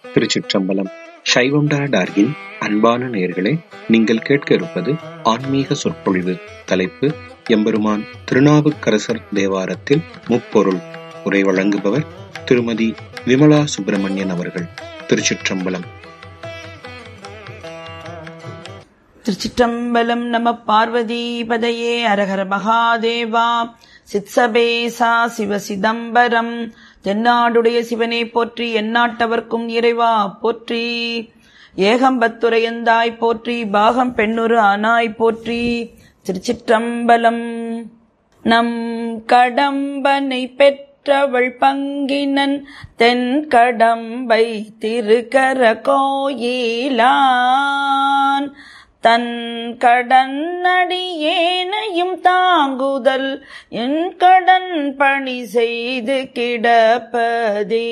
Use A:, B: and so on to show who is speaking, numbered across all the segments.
A: திருச்சிற்றம்பலம் சைவம்டா டார்கின் அன்பான நேயர்களே நீங்கள் கேட்க இருப்பது ஆன்மீக சொற்பொழிவு தலைப்பு எம்பெருமான் திருநாவுக்கரசர் தேவாரத்தில் முப்பொருள் உரை வழங்குபவர் திருமதி விமலா சுப்பிரமணியன் அவர்கள் திருச்சிற்றம்பலம்
B: திருச்சிற்றம்பலம் நம பார்வதி பதையே அரஹர மகாதேவா சித்சபேசா சிவ சிதம்பரம் தென்னாடுடைய சிவனை போற்றி எந்நாட்டவர்க்கும் இறைவா போற்றி ஏகம்பத்துரையந்தாய் போற்றி பாகம் பெண்ணுரு ஆனாய் போற்றி திருச்சிற்றம்பலம் நம் கடம்பனை பெற்றவள் பங்கினன் தென் கடம்பை திருக்கர கோயிலான் தன் கடன்னடியேனையும் தாங்குதல் என் கடன் பணி செய்து கிடப்பதே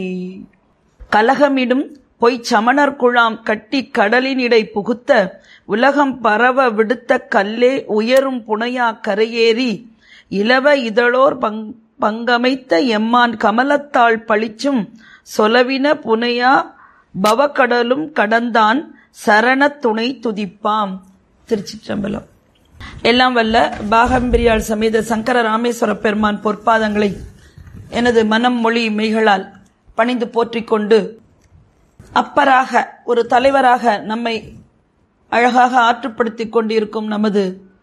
B: கலகமிடும் பொய்ச் சமணர் குழாம் கட்டி கடலினிடை புகுத்த உலகம் பரவ விடுத்த கல்லே உயரும் புனையா கரையேறி இலவ இதழோர் பங் பங்கமைத்த எம்மான் கமலத்தாள் பளிச்சும் சொலவின புனையா பவக்கடலும் கடந்தான் சரணத் துணை துதிப்பாம் திருச்சிற்றம்பலம் எல்லாம் வல்ல பாகம்பிரியாள் சமேத சங்கர ராமேஸ்வர பெருமான் பொற்பாதங்களை எனது மனம் மொழி மெய்களால் பணிந்து போற்றிக் கொண்டு அப்பராக ஒரு தலைவராக நம்மை அழகாக ஆற்றுப்படுத்திக் கொண்டிருக்கும் நமது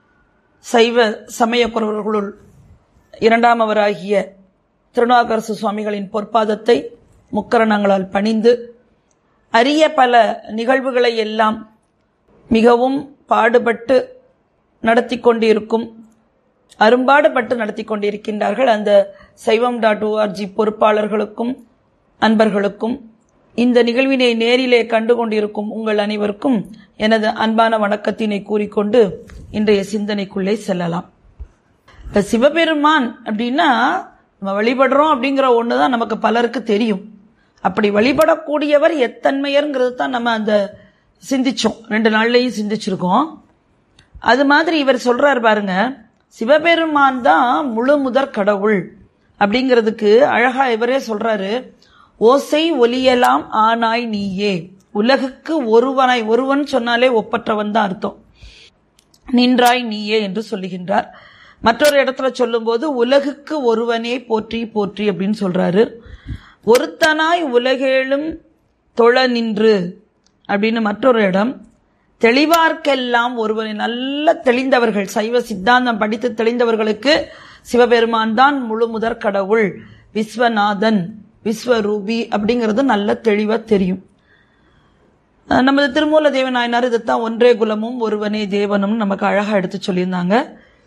B: சைவ சமயக்குறவர்களுள் இரண்டாமவராகிய திருநாகரசு சுவாமிகளின் பொற்பாதத்தை முக்கரணங்களால் பணிந்து அரிய பல நிகழ்வுகளை எல்லாம் மிகவும் பாடுபட்டு நடத்தி கொண்டிருக்கும் அரும்பாடுபட்டு நடத்தி கொண்டிருக்கின்றார்கள் அந்த சைவம் டாட் ஓஆர்ஜி பொறுப்பாளர்களுக்கும் அன்பர்களுக்கும் இந்த நிகழ்வினை நேரிலே கண்டு கொண்டிருக்கும் உங்கள் அனைவருக்கும் எனது அன்பான வணக்கத்தினை கூறிக்கொண்டு இன்றைய சிந்தனைக்குள்ளே செல்லலாம் இப்ப சிவபெருமான் அப்படின்னா நம்ம வழிபடுறோம் அப்படிங்கிற ஒன்று தான் நமக்கு பலருக்கு தெரியும் அப்படி வழிபடக்கூடியவர் எத்தன்மையர்ங்கிறது தான் நம்ம அந்த சிந்திச்சோம் ரெண்டு நாள்லையும் சிந்திச்சிருக்கோம் அது மாதிரி இவர் சொல்றார் பாருங்க சிவபெருமான் தான் முழு முதற் கடவுள் அப்படிங்கிறதுக்கு அழகா இவரே சொல்றாரு ஓசை ஒலியலாம் ஆனாய் நீயே உலகுக்கு ஒருவனாய் ஒருவன் சொன்னாலே ஒப்பற்றவன் தான் அர்த்தம் நின்றாய் நீயே என்று சொல்லுகின்றார் மற்றொரு இடத்துல சொல்லும்போது உலகுக்கு ஒருவனே போற்றி போற்றி அப்படின்னு சொல்றாரு ஒருத்தனாய் உலகேழும் தொழ நின்று அப்படின்னு மற்றொரு இடம் தெளிவார்க்கெல்லாம் ஒருவனை நல்ல தெளிந்தவர்கள் சைவ சித்தாந்தம் படித்து தெளிந்தவர்களுக்கு சிவபெருமான் தான் முழு முதற் கடவுள் விஸ்வநாதன் விஸ்வரூபி அப்படிங்கிறது நல்ல தெளிவா தெரியும் நமது திருமூல தேவநாயனார் இதைத்தான் ஒன்றே குலமும் ஒருவனே தேவனும் நமக்கு அழகா எடுத்து சொல்லியிருந்தாங்க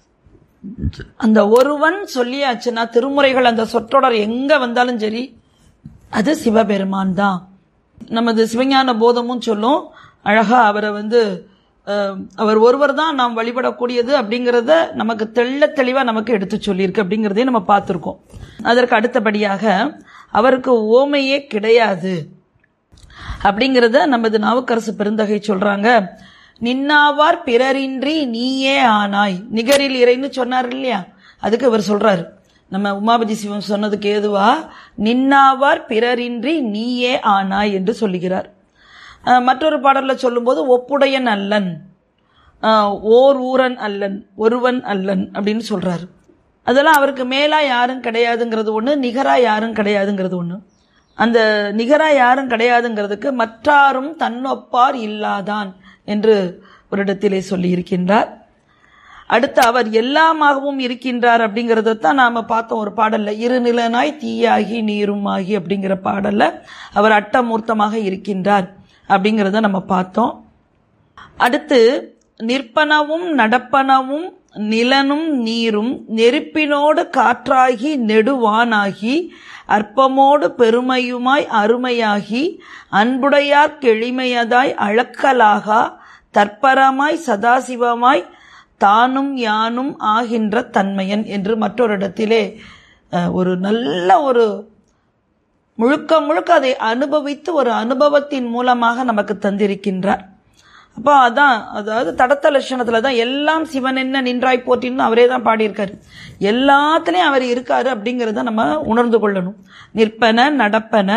B: அந்த ஒருவன் சொல்லியாச்சுன்னா திருமுறைகள் அந்த சொற்றொடர் எங்க வந்தாலும் சரி அது சிவபெருமான் தான் நமது சிவஞான போதமும் சொல்லும் அழகா அவரை வந்து அவர் ஒருவர் தான் நாம் வழிபடக்கூடியது அப்படிங்கிறத நமக்கு தெள்ள தெளிவா நமக்கு எடுத்து சொல்லியிருக்கு அப்படிங்கிறதையும் நம்ம பார்த்துருக்கோம் அதற்கு அடுத்தபடியாக அவருக்கு ஓமையே கிடையாது அப்படிங்கிறத நமது நாவுக்கரசு பெருந்தகை சொல்றாங்க நின்னாவார் பிறரின்றி நீயே ஆனாய் நிகரில் இறைன்னு சொன்னார் இல்லையா அதுக்கு இவர் சொல்றாரு நம்ம உமாபதி சிவம் சொன்னதுக்கு ஏதுவா நின்னாவார் பிறரின்றி நீயே ஆனாய் என்று சொல்லுகிறார் மற்றொரு பாடல்ல சொல்லும்போது ஒப்புடையன் அல்லன் ஓர் ஊரன் அல்லன் ஒருவன் அல்லன் அப்படின்னு சொல்றாரு அதெல்லாம் அவருக்கு மேலா யாரும் கிடையாதுங்கிறது ஒன்று நிகரா யாரும் கிடையாதுங்கிறது ஒன்று அந்த நிகரா யாரும் கிடையாதுங்கிறதுக்கு மற்றாரும் தன்னொப்பார் இல்லாதான் என்று ஒரு இடத்திலே சொல்லி இருக்கின்றார் அடுத்து அவர் எல்லாமாகவும் இருக்கின்றார் அப்படிங்கறத தான் நாம பார்த்தோம் ஒரு பாடல்ல இருநிலனாய் தீயாகி நீரும் ஆகி அப்படிங்கிற பாடல்ல அவர் அட்டமூர்த்தமாக இருக்கின்றார் அப்படிங்கிறத நம்ம பார்த்தோம் அடுத்து நிற்பனவும் நடப்பனவும் நிலனும் நீரும் நெருப்பினோடு காற்றாகி நெடுவானாகி அற்பமோடு பெருமையுமாய் அருமையாகி அன்புடையார் எளிமையதாய் அளக்கலாகா தற்பரமாய் சதாசிவமாய் தானும் யானும் ஆகின்ற தன்மையன் என்று மற்றொரு இடத்திலே ஒரு நல்ல ஒரு முழுக்க முழுக்க அதை அனுபவித்து ஒரு அனுபவத்தின் மூலமாக நமக்கு தந்திருக்கின்றார் அப்போ அதான் அதாவது தடத்த லட்சணத்துல தான் எல்லாம் சிவன் என்ன நின்றாய் போற்றின்னு அவரே தான் பாடியிருக்காரு எல்லாத்துலயும் அவர் இருக்காரு அப்படிங்கறத நம்ம உணர்ந்து கொள்ளணும் நிற்பன நடப்பன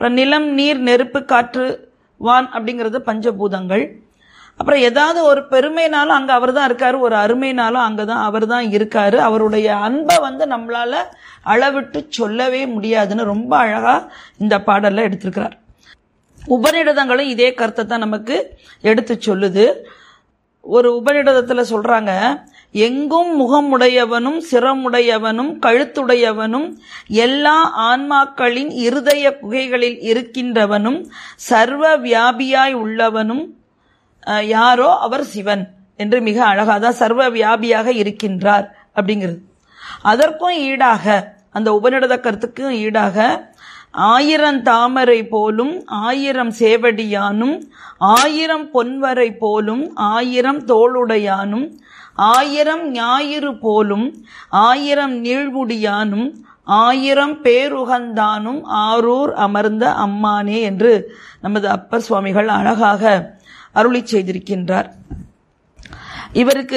B: அப்புறம் நிலம் நீர் நெருப்பு காற்று வான் அப்படிங்கிறது பஞ்சபூதங்கள் அப்புறம் ஏதாவது ஒரு பெருமைனாலும் அங்கே அவர் தான் இருக்காரு ஒரு அருமைனாலும் அங்கே தான் அவர் தான் இருக்காரு அவருடைய அன்பை வந்து நம்மளால அளவிட்டு சொல்லவே முடியாதுன்னு ரொம்ப அழகா இந்த பாடல்ல எடுத்திருக்கிறார் உபநிடதங்களும் இதே கருத்தை தான் நமக்கு எடுத்து சொல்லுது ஒரு உபநிடதத்தில் சொல்றாங்க எங்கும் முகமுடையவனும் சிரமுடையவனும் கழுத்துடையவனும் எல்லா ஆன்மாக்களின் இருதய குகைகளில் இருக்கின்றவனும் சர்வ வியாபியாய் உள்ளவனும் அஹ், யாரோ அவர் சிவன் என்று மிக அழகாதான் சர்வ வியாபியாக இருக்கின்றார் அப்படிங்கிறது அதற்கும் ஈடாக அந்த உபநிடத கருத்துக்கும் ஈடாக ஆயிரம் தாமரை போலும் ஆயிரம் சேவடியானும் ஆயிரம் பொன்வரை போலும் ஆயிரம் தோளுடையானும் ஆயிரம் ஞாயிறு போலும் ஆயிரம் நீழ்முடியானும் ஆயிரம் பேருகந்தானும் ஆரூர் அமர்ந்த அம்மானே என்று நமது அப்பர் சுவாமிகள் அழகாக அருளி செய்திருக்கின்றார் இவருக்கு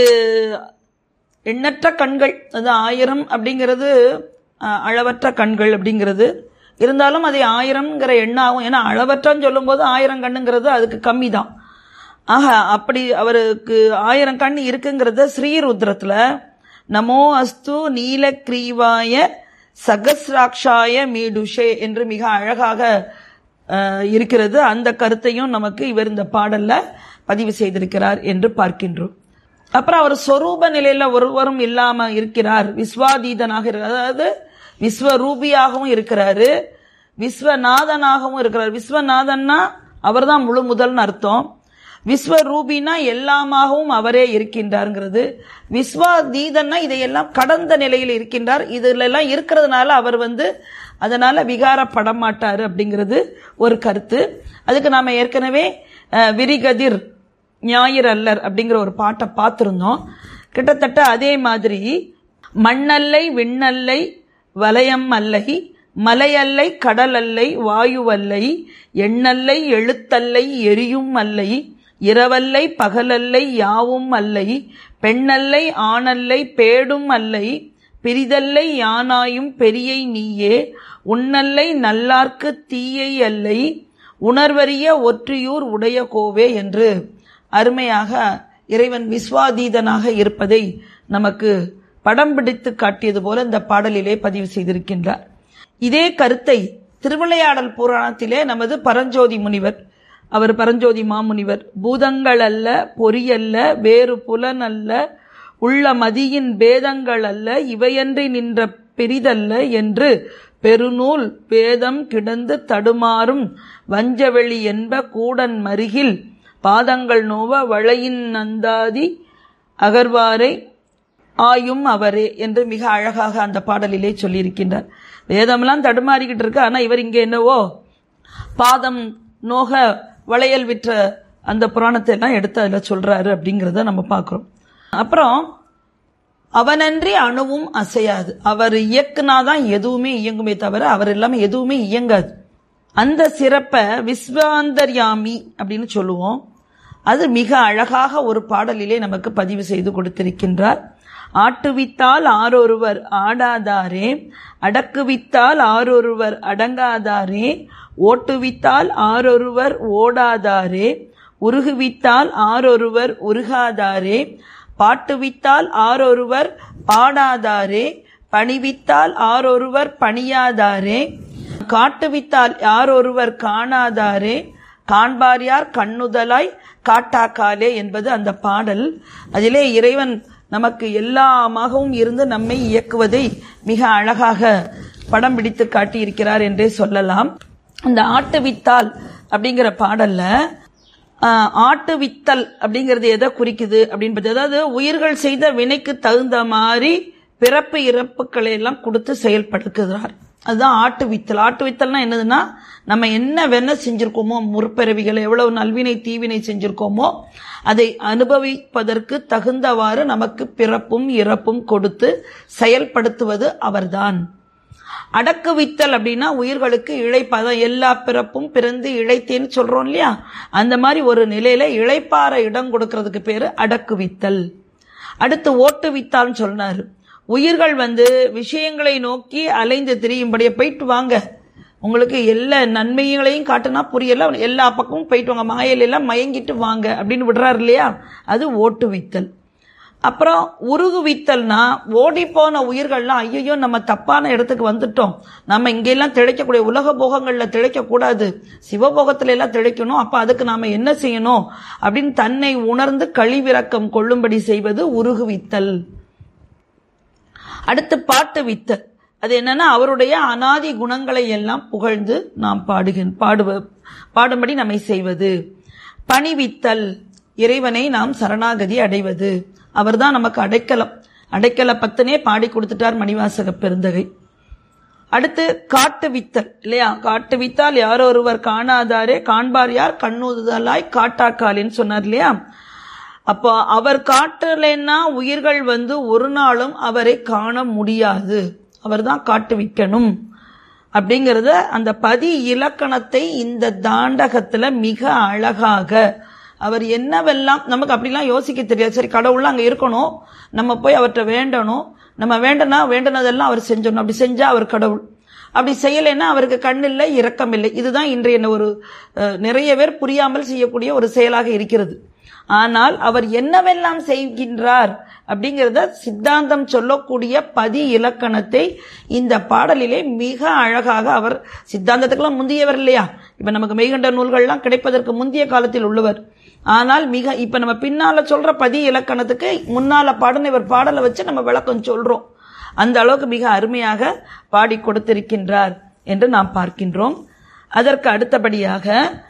B: எண்ணற்ற கண்கள் அது ஆயிரம் அப்படிங்கிறது அஹ், அளவற்ற கண்கள் அப்படிங்கிறது இருந்தாலும் அதை ஆயிரம்ங்கிற எண்ணாகும் ஏன்னா அளவற்றன்னு சொல்லும்போது ஆயிரம் கண்ணுங்கிறது அதுக்கு கம்மி தான் ஆக அப்படி அவருக்கு ஆயிரம் கண் இருக்குங்கிறத ஸ்ரீருத்ரத்துல நமோ அஸ்து நீலக்ரீவாய சகஸ்ராட்சாய மீடுஷே என்று மிக அழகாக அஹ், இருக்கிறது அந்த கருத்தையும் நமக்கு இவர் இந்த பாடல்ல பதிவு செய்திருக்கிறார் என்று பார்க்கின்றோம் அப்புறம் அவர் சொரூப நிலையில ஒருவரும் இல்லாம இருக்கிறார் விஸ்வாதீதனாக இருக்கிறார் அதாவது விஸ்வரூபியாகவும் இருக்கிறாரு விஸ்வநாதனாகவும் இருக்கிறார் விஸ்வநாதன்னா அவர்தான் முழு முதல்னு அர்த்தம் விஸ்வரூபினா எல்லாமாகவும் அவரே இருக்கின்றாருங்கிறது விஸ்வாதீதன்னா இதையெல்லாம் கடந்த நிலையில் இருக்கின்றார் இதுல எல்லாம் இருக்கிறதுனால அவர் வந்து அதனால விகாரப்பட மாட்டாரு அப்படிங்கிறது ஒரு கருத்து அதுக்கு நாம ஏற்கனவே அஹ், விரிகதிர் ஞாயிறு அல்லர் அப்படிங்கிற ஒரு பாட்டை பார்த்துருந்தோம் கிட்டத்தட்ட அதே மாதிரி மண்ணல்லை விண்ணல்லை வலயம் அல்லை மலையல்லை கடல் அல்லை வாயுவல்லை எண்ணல்லை எழுத்தல்லை எரியும் அல்லை இரவல்லை பகலல்லை யாவும் அல்லை பெண்ணல்லை ஆணல்லை பேடும் அல்லை பிரிதல்லை யானாயும் பெரியை நீயே உன்னல்லை நல்லார்க்கு தீயை அல்லை உணர்வறிய ஒற்றியூர் உடைய கோவே என்று அருமையாக இறைவன் விஸ்வாதீதனாக இருப்பதை நமக்கு படம் பிடித்து காட்டியது போல இந்த பாடலிலே பதிவு செய்திருக்கின்றார் இதே கருத்தை திருவிளையாடல் புராணத்திலே நமது பரஞ்சோதி முனிவர் அவர் பரஞ்சோதி மாமுனிவர் பூதங்கள் அல்ல பொறியல்ல வேறு புலன் அல்ல உள்ள மதியின் பேதங்கள் அல்ல இவையன்றி நின்ற பெரிதல்ல என்று பெருநூல் வேதம் கிடந்து தடுமாறும் வஞ்சவெளி என்ப கூடன் மருகில் பாதங்கள் நோவ வளையின் நந்தாதி அகர்வாரை ஆயும் அவரே என்று மிக அழகாக அந்த பாடலிலே சொல்லியிருக்கின்றார் வேதமெல்லாம் தடுமாறிக்கிட்டு இருக்கு ஆனா இவர் இங்கே என்னவோ பாதம் நோக வளையல் விற்ற அந்த புராணத்தை எல்லாம் எடுத்து அதில் சொல்றாரு அப்படிங்கிறத நம்ம பார்க்குறோம் அப்புறம் அவனன்றி அணுவும் அசையாது அவர் இயக்குனாதான் எதுவுமே இயங்குமே தவிர அவர் இல்லாம எதுவுமே இயங்காது அந்த சிறப்பை விஸ்வாந்தர்யாமி அப்படின்னு சொல்லுவோம் அது மிக அழகாக ஒரு பாடலிலே நமக்கு பதிவு செய்து கொடுத்திருக்கின்றார் ஆட்டுவித்தால் ஆரொருவர் ஆடாதாரே அடக்குவித்தால் ஆரொருவர் அடங்காதாரே ஓட்டுவித்தால் ஆரொருவர் ஓடாதாரே உருகுவித்தால் ஆரொருவர் உருகாதாரே பாட்டுவித்தால் ஆரொருவர் பாடாதாரே பணிவித்தால் ஆரொருவர் பணியாதாரே காட்டுவித்தால் யாரொருவர் காணாதாரே காண்பார் யார் கண்ணுதலாய் காட்டாக்காலே என்பது அந்த பாடல் அதிலே இறைவன் நமக்கு எல்லாமாகவும் இருந்து நம்மை இயக்குவதை மிக அழகாக படம் பிடித்து காட்டியிருக்கிறார் என்றே சொல்லலாம் அந்த ஆட்டுவித்தால் அப்படிங்கிற பாடல்ல ஆஹ், ஆட்டுவித்தல் அப்படிங்கிறது எதை குறிக்குது அப்படின்னு பார்த்தா, அதாவது உயிர்கள் செய்த வினைக்கு தகுந்த மாதிரி பிறப்பு இறப்புகளை எல்லாம் கொடுத்து செயல்படுத்துகிறார் அதுதான் ஆட்டு வித்தல் ஆட்டு வித்தல்னா என்னதுன்னா நம்ம என்ன வேணா செஞ்சிருக்கோமோ முற்பிறவிகள் எவ்வளவு நல்வினை தீவினை செஞ்சிருக்கோமோ அதை அனுபவிப்பதற்கு தகுந்தவாறு நமக்கு பிறப்பும் இறப்பும் கொடுத்து செயல்படுத்துவது அவர்தான் அடக்குவித்தல் அப்படின்னா உயிர்களுக்கு இழைப்பாதான் எல்லா பிறப்பும் பிறந்து இழைத்தேன்னு சொல்றோம் இல்லையா அந்த மாதிரி ஒரு நிலையில இழைப்பார இடம் கொடுக்கறதுக்கு பேரு அடக்குவித்தல் அடுத்து ஓட்டுவித்தால்னு சொன்னாரு உயிர்கள் வந்து விஷயங்களை நோக்கி அலைந்து திரியும்படியே போயிட்டு வாங்க உங்களுக்கு எல்லா நன்மைகளையும் காட்டுனா புரியல எல்லா பக்கமும் போயிட்டு வாங்க மாயையில எல்லாம் மயங்கிட்டு வாங்க அப்படின்னு விடுறாரு இல்லையா அது ஓட்டுவித்தல் அப்புறம் உருகுவித்தல்னா ஓடி போன உயிர்கள்லாம் ஐயோ நம்ம தப்பான இடத்துக்கு வந்துட்டோம் நம்ம இங்கெல்லாம் திளைக்கக்கூடிய உலக போகங்களில் திளைக்கக்கூடாது சிவபோகத்துல எல்லாம் திளைக்கணும் அப்போ அதுக்கு நாம என்ன செய்யணும் அப்படின்னு தன்னை உணர்ந்து கழிவிறக்கம் கொள்ளும்படி செய்வது உருகுவித்தல் அடுத்து பாட்டு வித்தல் அது என்னன்னா அவருடைய அனாதி குணங்களை எல்லாம் புகழ்ந்து நாம் பாடுகின் பாடுவ பாடும்படி நம்மை செய்வது பணிவித்தல் இறைவனை நாம் சரணாகதி அடைவது அவர்தான் நமக்கு அடைக்கலம் அடைக்கல பத்தனே பாடி கொடுத்துட்டார் மணிவாசக பெருந்தகை அடுத்து காட்டு வித்தல் இல்லையா காட்டு வித்தால் யாரோ ஒருவர் காணாதாரே காண்பார் யார் கண்ணுதலாய் காட்டாக்காலின்னு சொன்னார் இல்லையா அப்போ அவர் காட்டலைன்னா உயிர்கள் வந்து ஒரு நாளும் அவரை காண முடியாது அவர் தான் காட்டு விக்கணும் அப்படிங்கிறத அந்த பதி இலக்கணத்தை இந்த தாண்டகத்துல மிக அழகாக அவர் என்னவெல்லாம் நமக்கு அப்படிலாம் யோசிக்க தெரியாது சரி கடவுள்லாம் அங்கே இருக்கணும் நம்ம போய் அவர்கிட்ட வேண்டணும் நம்ம வேண்டனா வேண்டினதெல்லாம் அவர் செஞ்சணும் அப்படி செஞ்சா அவர் கடவுள் அப்படி செய்யலைன்னா அவருக்கு கண் இல்லை இரக்கம் இல்லை இதுதான் இன்றைய ஒரு அஹ், நிறைய பேர் புரியாமல் செய்யக்கூடிய ஒரு செயலாக இருக்கிறது ஆனால் அவர் என்னவெல்லாம் செய்கின்றார் அப்படிங்கிறத சித்தாந்தம் சொல்லக்கூடிய பதி இலக்கணத்தை இந்த பாடலிலே மிக அழகாக அவர் சித்தாந்தத்துக்கெல்லாம் முந்தியவர் இல்லையா இப்ப நமக்கு மெய்கண்ட நூல்கள்லாம் கிடைப்பதற்கு முந்தைய காலத்தில் உள்ளவர் ஆனால் மிக இப்ப நம்ம பின்னால சொல்ற பதி இலக்கணத்துக்கு முன்னால பாடின இவர் பாடலை வச்சு நம்ம விளக்கம் சொல்றோம் அந்த அளவுக்கு மிக அருமையாக பாடி கொடுத்திருக்கின்றார் என்று நாம் பார்க்கின்றோம் அதற்கு அடுத்தபடியாக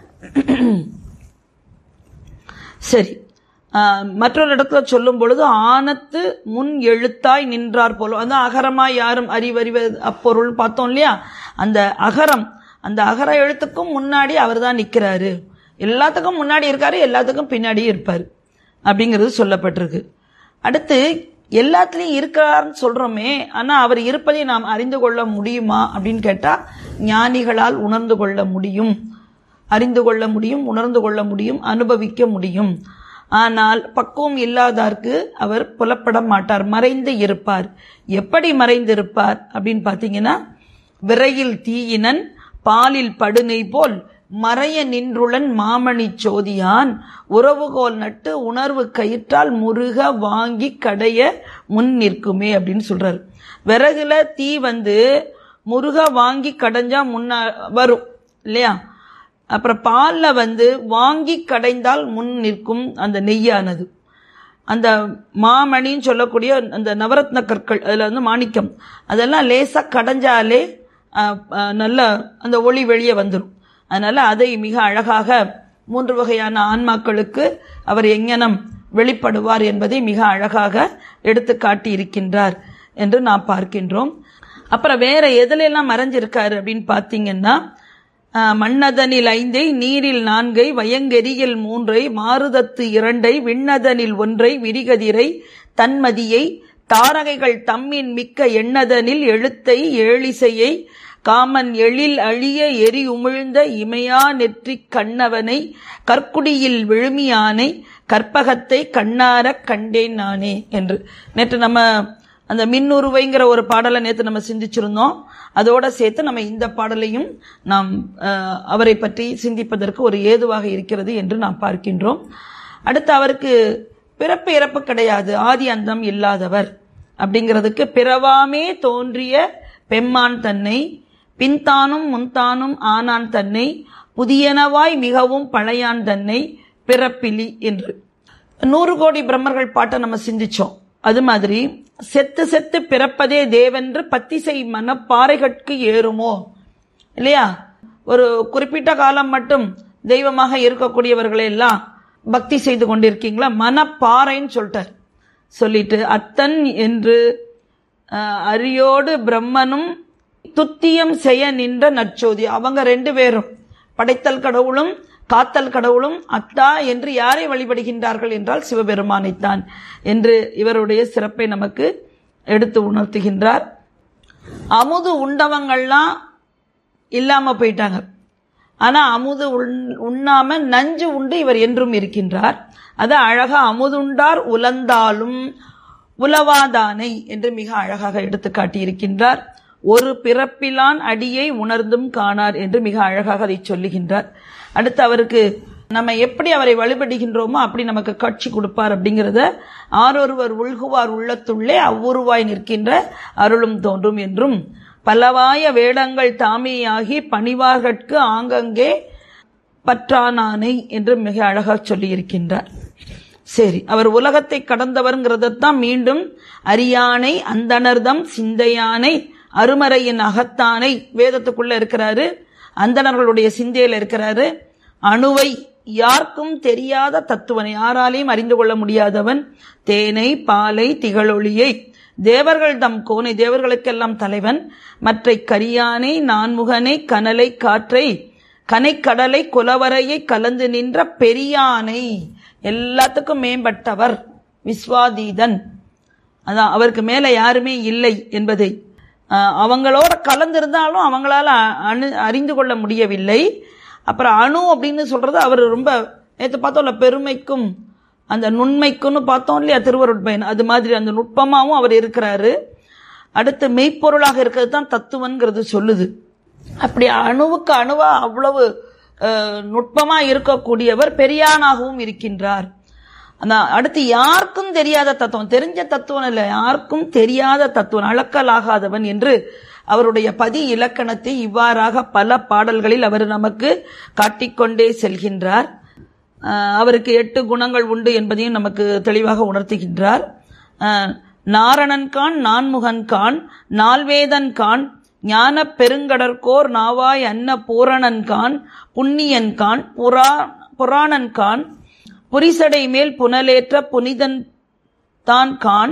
B: சரி ஆஹ், மற்றொரு இடத்துல சொல்லும் பொழுது ஆனத்து முன் எழுத்தாய் நின்றார் போலும் அந்த அகரமாய் யாரும் அறிவறிவது அப்பொருள் பார்த்தோம் இல்லையா அந்த அகரம் அந்த அகர எழுத்துக்கும் முன்னாடி அவர் தான் நிற்கிறாரு எல்லாத்துக்கும் முன்னாடி இருக்காரு எல்லாத்துக்கும் பின்னாடியும் இருப்பார் அப்படிங்கிறது சொல்லப்பட்டிருக்கு அடுத்து எல்லாத்துலேயும் இருக்கிறார்னு சொல்றோமே ஆனா அவர் இருப்பதை நாம் அறிந்து கொள்ள முடியுமா அப்படின்னு கேட்டா ஞானிகளால் உணர்ந்து கொள்ள முடியும் அறிந்து கொள்ள முடியும் உணர்ந்து கொள்ள முடியும் அனுபவிக்க முடியும் ஆனால் பக்குவம் இல்லாதார்க்கு அவர் புலப்பட மாட்டார் மறைந்து இருப்பார் எப்படி மறைந்து இருப்பார் அப்படின்னு பார்த்தீங்கன்னா விரையில் தீயினன் பாலில் படுநெய் போல் மறைய நின்றுளன் மாமணி சோதியான் உறவுகோல் நட்டு உணர்வு கயிற்றால் முருக வாங்கி கடைய முன் நிற்குமே அப்படின்னு சொல்றாரு விறகுல தீ வந்து முருக வாங்கி கடைஞ்சா முன்ன வரும் இல்லையா அப்புறம் பால்ல வந்து வாங்கி கடைந்தால் முன் நிற்கும் அந்த நெய்யானது அந்த மாமணின்னு சொல்லக்கூடிய அந்த நவரத்ன கற்கள் அதில் வந்து மாணிக்கம் அதெல்லாம் லேசாக கடைஞ்சாலே அஹ், அஹ், நல்ல அந்த ஒளி வெளியே வந்துடும் அதனால அதை மிக அழகாக மூன்று வகையான ஆன்மாக்களுக்கு அவர் எங்கனம் வெளிப்படுவார் என்பதை மிக அழகாக எடுத்து காட்டி இருக்கின்றார் என்று நாம் பார்க்கின்றோம் அப்புறம் வேற எதுல எல்லாம் மறைஞ்சிருக்காரு அப்படின்னு பார்த்தீங்கன்னா ஆஹ், மண்ணதனில் ஐந்தை நீரில் நான்கை வயங்கெரியில் மூன்றை மாருதத்து இரண்டை விண்ணதனில் ஒன்றை விரிகதிரை தன்மதியை தாரகைகள் தம்மின் மிக்க எண்ணதனில் எழுத்தை ஏழிசையை காமன் எழில் அழிய எரி உமிழ்ந்த இமையா நெற்றிக் கண்ணவனை கற்குடியில் விழுமியானை கற்பகத்தை கண்ணாரக் கண்டேன் நானே என்று நேற்று நம்ம அந்த மின்னுருவைங்கிற ஒரு பாடலை நேற்று நம்ம சிந்திச்சிருந்தோம் அதோட சேர்த்து நம்ம இந்த பாடலையும் நாம் அஹ், அவரை பற்றி சிந்திப்பதற்கு ஒரு ஏதுவாக இருக்கிறது என்று நாம் பார்க்கின்றோம் அடுத்து அவருக்கு பிறப்பு இறப்பு கிடையாது ஆதி அந்தம் இல்லாதவர் அப்படிங்கிறதுக்கு பிறவாமே தோன்றிய பெம்மான் தன்னை பின்தானும் முன்தானும் ஆனான் தன்னை புதியனவாய் மிகவும் பழையான் தன்னை பிறப்பிலி என்று நூறு கோடி பிரம்மர்கள் பாட்டை நம்ம சிந்திச்சோம் அது மாதிரி செத்து செத்து பிறப்பதே தேவென்று பத்திசை மனப்பாறைகட்கு ஏறுமோ இல்லையா ஒரு குறிப்பிட்ட காலம் மட்டும் தெய்வமாக இருக்கக்கூடியவர்களை எல்லாம் பக்தி செய்து கொண்டிருக்கீங்களா மனப்பாறைன்னு சொல்லிட்டார் சொல்லிட்டு அத்தன் என்று அஹ், அரியோடு பிரம்மனும் துத்தியம் செய்ய நின்ற நற்சோதி அவங்க ரெண்டு பேரும் படைத்தல் கடவுளும் காத்தல் கடவுளும் அத்தா என்று யாரை வழிபடுகின்றார்கள் என்றால் சிவபெருமானைத்தான் என்று இவருடைய சிறப்பை நமக்கு எடுத்து உணர்த்துகின்றார் அமுது உண்டவங்கள்லாம் இல்லாம போயிட்டாங்க ஆனா அமுது உண்- உண்ணாம நஞ்சு உண்டு இவர் என்றும் இருக்கின்றார் அது அழகா அமுதுண்டார் உலந்தாலும் உலவாதானை என்று மிக அழகாக எடுத்து காட்டியிருக்கின்றார் ஒரு பிறப்பிலான் அடியை உணர்ந்தும் காணார் என்று மிக அழகாக அதை சொல்லுகின்றார் அடுத்து அவருக்கு நம்ம எப்படி அவரை வழிபடுகின்றோமோ அப்படி நமக்கு காட்சி கொடுப்பார் அப்படிங்கிறத ஆரொருவர் உள்குவார் உள்ளத்துள்ளே அவ்வுருவாய் நிற்கின்ற அருளும் தோன்றும் என்றும் பலவாய வேடங்கள் தாமேயாகி பணிவார்கட்கு ஆங்கங்கே பற்றானானை என்று மிக அழகாக சொல்லியிருக்கின்றார் சரி அவர் உலகத்தை கடந்தவர்ங்கிறதான் மீண்டும் அரியானை அந்தணர்தம் சிந்தையானை அருமறையின் அகத்தானை வேதத்துக்குள்ள இருக்கிறாரு அந்தணர்களுடைய சிந்தையில் இருக்கிறாரு அணுவை யாருக்கும் தெரியாத தத்துவனை யாராலையும் அறிந்து கொள்ள முடியாதவன் தேனை பாலை திகழொளியை தேவர்கள் தம் கோனை தேவர்களுக்கெல்லாம் தலைவன் மற்றை கரியானை நான்முகனை கனலை காற்றை கனைக்கடலை குலவரையை கலந்து நின்ற பெரியானை எல்லாத்துக்கும் மேம்பட்டவர் விஸ்வாதீதன் அதான் அவருக்கு மேல யாருமே இல்லை என்பதை அஹ், அவங்களோட கலந்திருந்தாலும் அவங்களால அணு அறிந்து கொள்ள முடியவில்லை அப்புறம் அணு அப்படின்னு சொல்றது அவர் ரொம்ப நேற்று பார்த்தோம்ல பெருமைக்கும் அந்த நுண்மைக்குன்னு பார்த்தோம் இல்லையா திருவருட்பயன் அது மாதிரி அந்த நுட்பமாகவும் அவர் இருக்கிறாரு அடுத்து மெய்ப்பொருளாக இருக்கிறது தான் தத்துவங்கிறது சொல்லுது அப்படி அணுவுக்கு அணுவா அவ்வளவு அஹ், நுட்பமா இருக்கக்கூடியவர் பெரியானாகவும் இருக்கின்றார் அதான் அடுத்து யாருக்கும் தெரியாத தத்துவம் தெரிஞ்ச தத்துவம் இல்லை யாருக்கும் தெரியாத தத்துவம் அளக்கலாகாதவன் என்று அவருடைய பதி இலக்கணத்தை இவ்வாறாக பல பாடல்களில் அவர் நமக்கு காட்டிக்கொண்டே செல்கின்றார் அஹ், அவருக்கு எட்டு குணங்கள் உண்டு என்பதையும் நமக்கு தெளிவாக உணர்த்துகின்றார் அஹ், நாரணன் கான் நான்முகன் கான் நால்வேதன் கான் ஞான பெருங்கடற்கோர் நாவாய் அன்ன பூரணன் கான் புண்ணியன் கான் புரா புராணன் கான் புரிசடை மேல் புனலேற்ற புனிதன் தான் கான்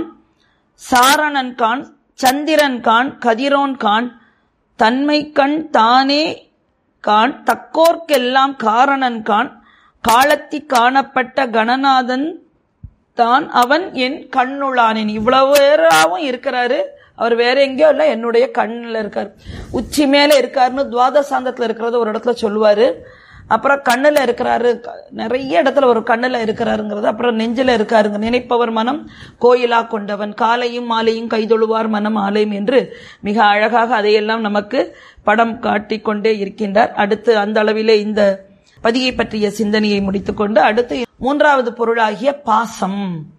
B: சாரணன் கான் சந்திரன் கான் கதிரோன் கான் தன்மை கண் தானே கான் தக்கோர்க்கெல்லாம் காரணன் கான் காலத்தி காணப்பட்ட கணநாதன் தான் அவன் என் கண்ணுளானேன் இவ்வளவு பேராவும் இருக்கிறாரு அவர் வேற எங்கேயோ இல்லை என்னுடைய கண்ணில் இருக்கார் உச்சி மேல இருக்காருன்னு துவாதசாந்தத்தில் இருக்கிறத ஒரு இடத்துல சொல்லுவாரு அப்புறம் கண்ணுல இருக்கிறாரு க- நிறைய இடத்துல ஒரு கண்ணுல இருக்கிறாருங்கிறது அப்புறம் நெஞ்சில இருக்காருங்க நினைப்பவர் மனம் கோயிலா கொண்டவன் காலையும் மாலையும் கைதொழுவார் மனம் ஆலயம் என்று மிக அழகாக அதையெல்லாம் நமக்கு படம் காட்டிக் கொண்டே இருக்கின்றார் அடுத்து அந்த அளவிலே இந்த பதியை பற்றிய சிந்தனையை முடித்துக்கொண்டு அடுத்து மூன்றாவது பொருளாகிய பாசம்